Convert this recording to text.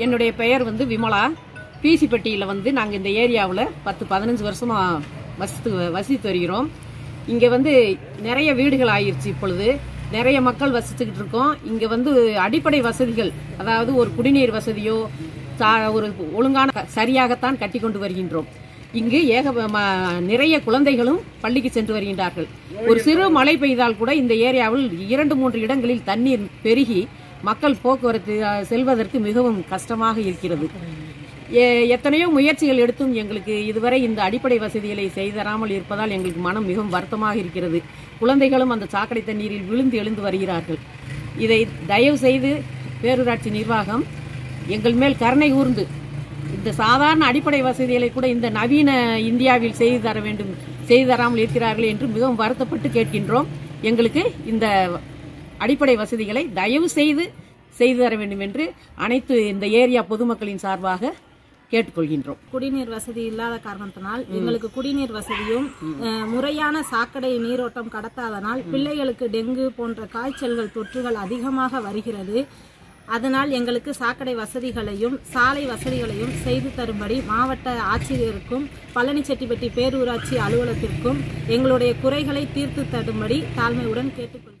என்னுடைய பெயர் வந்து விமலா பிசிப்பட்டியில் வந்து நாங்கள் இந்த ஏரியாவில் பத்து பதினஞ்சு வருஷமா வசித்து வசித்து வருகிறோம் இங்கே வந்து நிறைய வீடுகள் ஆயிருச்சு இப்பொழுது நிறைய மக்கள் வசிச்சுக்கிட்டு இருக்கோம் இங்கே வந்து அடிப்படை வசதிகள் அதாவது ஒரு குடிநீர் வசதியோ சா- ஒரு ஒழுங்கான சரியாகத்தான் கட்டி கொண்டு வருகின்றோம் இங்கு ஏக ம- நிறைய குழந்தைகளும் பள்ளிக்கு சென்று வருகின்றார்கள் ஒரு சிறு மழை பெய்தால் கூட இந்த ஏரியாவில் இரண்டு மூன்று இடங்களில் தண்ணீர் பெருகி மக்கள் போக்குவரத்து அஹ், செல்வதற்கு மிகவும் கஷ்டமாக இருக்கிறது எ- எத்தனையோ முயற்சிகள் எடுத்தும் எங்களுக்கு இதுவரை இந்த அடிப்படை வசதிகளை செய்து தராமல் இருப்பதால் எங்களுக்கு மனம் மிகவும் வருத்தமாக இருக்கிறது குழந்தைகளும் அந்த சாக்கடை தண்ணீரில் விழுந்து எழுந்து வருகிறார்கள் இதை தயவு செய்து பேரூராட்சி நிர்வாகம் எங்கள் மேல் கருணை கூர்ந்து இந்த சாதாரண அடிப்படை வசதிகளை கூட இந்த நவீன இந்தியாவில் செய்து தர வேண்டும் செய்து தராமல் இருக்கிறார்கள் என்று மிகவும் வருத்தப்பட்டு கேட்கின்றோம் எங்களுக்கு இந்த அடிப்படை வசதிகளை தயவு செய்து செய்து தர வேண்டும் என்று அனைத்து இந்த ஏரியா பொதுமக்களின் சார்பாக கேட்டுக்கொள்கின்றோம் குடிநீர் வசதி இல்லாத காரணத்தினால் எங்களுக்கு குடிநீர் வசதியும் அஹ், முறையான சாக்கடை நீரோட்டம் கடத்தாதனால் பிள்ளைகளுக்கு டெங்கு போன்ற காய்ச்சல்கள் தொற்றுகள் அதிகமாக வருகிறது அதனால் எங்களுக்கு சாக்கடை வசதிகளையும் சாலை வசதிகளையும் செய்து தரும்படி மாவட்ட ஆட்சியருக்கும் பழனிச்செட்டிப்பட்டி பேரூராட்சி அலுவலகத்திற்கும் எங்களுடைய குறைகளை தீர்த்து தரும்படி தாழ்மையுடன் கேட்டுக்கொள்கிறேன்